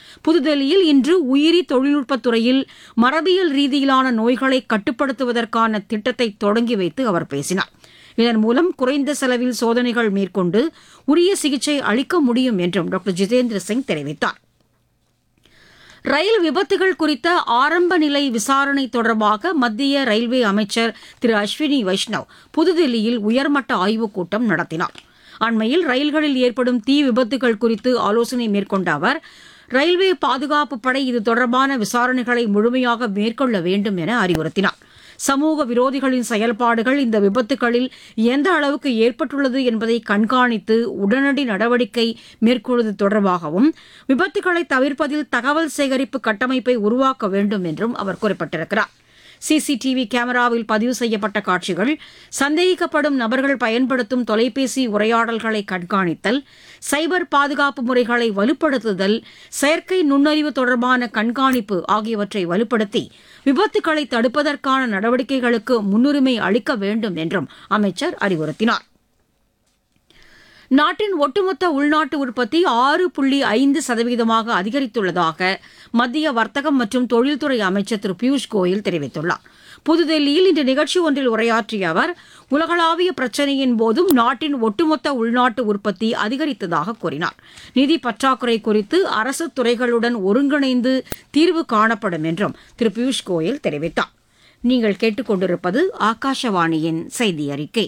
புதுதில்லியில் இன்று உயிரி தொழில்நுட்பத் துறையில் மரபியல் ரீதியிலான நோய்களை கட்டுப்படுத்துவதற்கான திட்டத்தை தொடங்கி வைத்து அவர் பேசினார் இதன் மூலம் குறைந்த செலவில் சோதனைகள் மேற்கொண்டு உரிய சிகிச்சை அளிக்க முடியும் என்றும் டாக்டர் ஜிதேந்திர சிங் தெரிவித்தார் ரயில் விபத்துகள் குறித்த ஆரம்ப நிலை விசாரணை தொடர்பாக மத்திய ரயில்வே அமைச்சர் திரு அஸ்வினி வைஷ்ணவ் புதுதில்லியில் உயர்மட்ட ஆய்வுக் கூட்டம் நடத்தினார் அண்மையில் ரயில்களில் ஏற்படும் தீ விபத்துகள் குறித்து ஆலோசனை மேற்கொண்ட அவர் ரயில்வே பாதுகாப்பு படை இது தொடர்பான விசாரணைகளை முழுமையாக மேற்கொள்ள வேண்டும் என அறிவுறுத்தினார் சமூக விரோதிகளின் செயல்பாடுகள் இந்த விபத்துகளில் எந்த அளவுக்கு ஏற்பட்டுள்ளது என்பதை கண்காணித்து உடனடி நடவடிக்கை மேற்கொள்வது தொடர்பாகவும் விபத்துகளை தவிர்ப்பதில் தகவல் சேகரிப்பு கட்டமைப்பை உருவாக்க வேண்டும் என்றும் அவர் குறிப்பிட்டிருக்கிறார் சிசிடிவி கேமராவில் பதிவு செய்யப்பட்ட காட்சிகள் சந்தேகிக்கப்படும் நபர்கள் பயன்படுத்தும் தொலைபேசி உரையாடல்களை கண்காணித்தல் சைபர் பாதுகாப்பு முறைகளை வலுப்படுத்துதல் செயற்கை நுண்ணறிவு தொடர்பான கண்காணிப்பு ஆகியவற்றை வலுப்படுத்தி விபத்துக்களை தடுப்பதற்கான நடவடிக்கைகளுக்கு முன்னுரிமை அளிக்க வேண்டும் என்றும் அமைச்சர் அறிவுறுத்தினார் நாட்டின் ஒட்டுமொத்த உள்நாட்டு உற்பத்தி ஆறு புள்ளி ஐந்து சதவீதமாக அதிகரித்துள்ளதாக மத்திய வர்த்தகம் மற்றும் தொழில்துறை அமைச்சர் திரு பியூஷ் கோயல் தெரிவித்துள்ளார் புதுதில்லியில் இன்று நிகழ்ச்சி ஒன்றில் உரையாற்றிய அவர் உலகளாவிய பிரச்சினையின் போதும் நாட்டின் ஒட்டுமொத்த உள்நாட்டு உற்பத்தி அதிகரித்ததாக கூறினார் நிதி பற்றாக்குறை குறித்து அரசு துறைகளுடன் ஒருங்கிணைந்து தீர்வு காணப்படும் என்றும் திரு பியூஷ் கோயல் தெரிவித்தார் நீங்கள் கேட்டுக்கொண்டிருப்பது ஆகாஷவாணியின் செய்தி அறிக்கை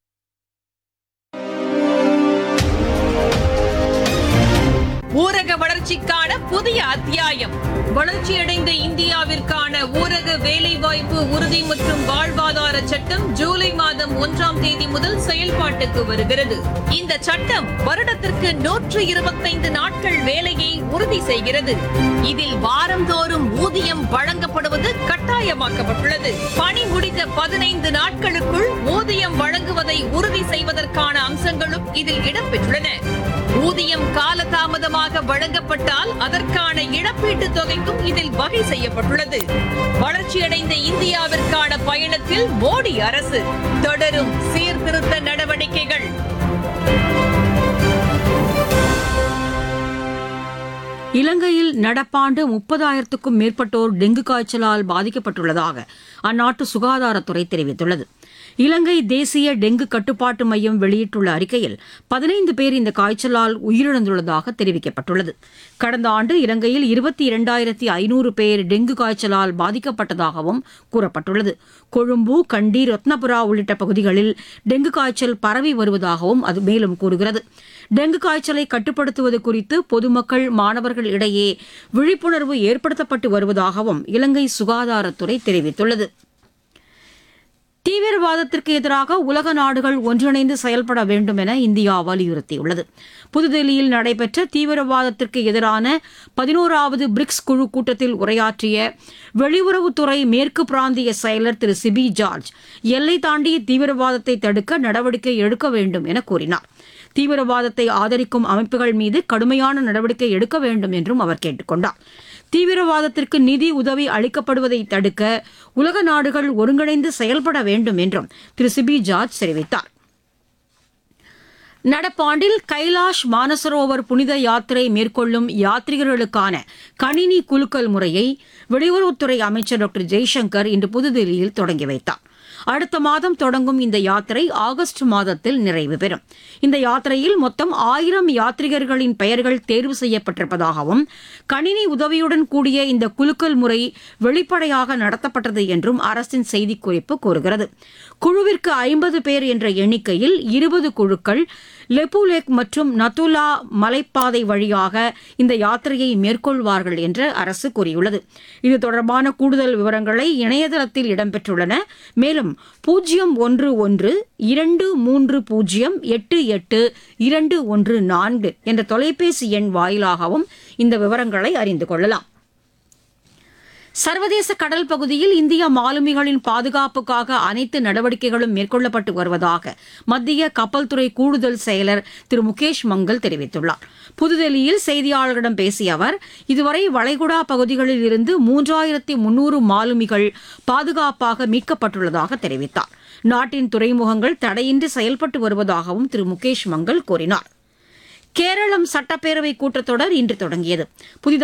ஊரக வளர்ச்சிக்கான புதிய அத்தியாயம் வளர்ச்சியடைந்த இந்தியாவிற்கான ஊரக வேலைவாய்ப்பு உறுதி மற்றும் வாழ்வாதார சட்டம் ஜூலை மாதம் ஒன்றாம் தேதி முதல் செயல்பாட்டுக்கு வருகிறது இந்த சட்டம் வருடத்திற்கு நூற்று இருபத்தைந்து நாட்கள் வேலையை உறுதி செய்கிறது இதில் வாரந்தோறும் ஊதியம் வழங்கப்படுவது கட்டாயமாக்கப்பட்டுள்ளது பணி முடிந்த பதினைந்து நாட்களுக்குள் ஊதியம் வழங்குவதை உறுதி செய்வதற்கான அம்சங்களும் இதில் இடம்பெற்றுள்ளன ஊதியம் காலதாமதமாக வழங்கப்பட்டால் அதற்கான இழப்பீட்டுத் தொகைக்கும் இதில் வகை செய்யப்பட்டுள்ளது வளர்ச்சியடைந்த இந்தியாவிற்கான பயணத்தில் மோடி அரசு தொடரும் சீர்திருத்த நடவடிக்கைகள் இலங்கையில் நடப்பாண்டு முப்பதாயிரத்துக்கும் மேற்பட்டோர் டெங்கு காய்ச்சலால் பாதிக்கப்பட்டுள்ளதாக அந்நாட்டு சுகாதாரத்துறை தெரிவித்துள்ளது இலங்கை தேசிய டெங்கு கட்டுப்பாட்டு மையம் வெளியிட்டுள்ள அறிக்கையில் பதினைந்து பேர் இந்த காய்ச்சலால் உயிரிழந்துள்ளதாக தெரிவிக்கப்பட்டுள்ளது கடந்த ஆண்டு இலங்கையில் இருபத்தி இரண்டாயிரத்தி ஐநூறு பேர் டெங்கு காய்ச்சலால் பாதிக்கப்பட்டதாகவும் கூறப்பட்டுள்ளது கொழும்பு கண்டி ரத்னபுரா உள்ளிட்ட பகுதிகளில் டெங்கு காய்ச்சல் பரவி வருவதாகவும் அது மேலும் கூறுகிறது டெங்கு காய்ச்சலை கட்டுப்படுத்துவது குறித்து பொதுமக்கள் மாணவர்கள் இடையே விழிப்புணர்வு ஏற்படுத்தப்பட்டு வருவதாகவும் இலங்கை சுகாதாரத்துறை தெரிவித்துள்ளது தீவிரவாதத்திற்கு எதிராக உலக நாடுகள் ஒன்றிணைந்து செயல்பட வேண்டும் என இந்தியா வலியுறுத்தியுள்ளது புதுதில்லியில் நடைபெற்ற தீவிரவாதத்திற்கு எதிரான பதினோராவது பிரிக்ஸ் குழு கூட்டத்தில் உரையாற்றிய வெளியுறவுத்துறை மேற்கு பிராந்திய செயலர் திரு சிபி ஜார்ஜ் எல்லை தாண்டிய தீவிரவாதத்தை தடுக்க நடவடிக்கை எடுக்க வேண்டும் என கூறினார் தீவிரவாதத்தை ஆதரிக்கும் அமைப்புகள் மீது கடுமையான நடவடிக்கை எடுக்க வேண்டும் என்றும் அவர் கேட்டுக் கொண்டார் தீவிரவாதத்திற்கு நிதி உதவி அளிக்கப்படுவதை தடுக்க உலக நாடுகள் ஒருங்கிணைந்து செயல்பட வேண்டும் என்றும் திரு சிபி ஜார்ஜ் தெரிவித்தார் நடப்பாண்டில் கைலாஷ் மானசரோவர் புனித யாத்திரை மேற்கொள்ளும் யாத்ரிகர்களுக்கான கணினி குலுக்கல் முறையை வெளியுறவுத்துறை அமைச்சர் டாக்டர் ஜெய்சங்கர் இன்று புதுதில்லியில் தொடங்கி வைத்தார் அடுத்த மாதம் தொடங்கும் இந்த யாத்திரை ஆகஸ்ட் மாதத்தில் நிறைவு பெறும் இந்த யாத்திரையில் மொத்தம் ஆயிரம் யாத்ரிகர்களின் பெயர்கள் தேர்வு செய்யப்பட்டிருப்பதாகவும் கணினி உதவியுடன் கூடிய இந்த குலுக்கல் முறை வெளிப்படையாக நடத்தப்பட்டது என்றும் அரசின் செய்திக்குறிப்பு கூறுகிறது குழுவிற்கு ஐம்பது பேர் என்ற எண்ணிக்கையில் இருபது குழுக்கள் லெப்புலேக் மற்றும் நத்துலா மலைப்பாதை வழியாக இந்த யாத்திரையை மேற்கொள்வார்கள் என்று அரசு கூறியுள்ளது இது தொடர்பான கூடுதல் விவரங்களை இணையதளத்தில் இடம்பெற்றுள்ளன மேலும் பூஜ்ஜியம் ஒன்று ஒன்று இரண்டு மூன்று பூஜ்ஜியம் எட்டு எட்டு இரண்டு ஒன்று நான்கு என்ற தொலைபேசி எண் வாயிலாகவும் இந்த விவரங்களை அறிந்து கொள்ளலாம் சர்வதேச கடல் பகுதியில் இந்திய மாலுமிகளின் பாதுகாப்புக்காக அனைத்து நடவடிக்கைகளும் மேற்கொள்ளப்பட்டு வருவதாக மத்திய கப்பல் துறை கூடுதல் செயலர் திரு முகேஷ் மங்கல் தெரிவித்துள்ளார் புதுதில்லியில் செய்தியாளர்களிடம் பேசிய அவர் இதுவரை வளைகுடா பகுதிகளில் இருந்து மூன்றாயிரத்தி முன்னூறு மாலுமிகள் பாதுகாப்பாக மீட்கப்பட்டுள்ளதாக தெரிவித்தார் நாட்டின் துறைமுகங்கள் தடையின்றி செயல்பட்டு வருவதாகவும் திரு முகேஷ் மங்கல் கூறினார் கேரளம் சட்டப்பேரவை கூட்டத்தொடர் இன்று தொடங்கியது புதிதாக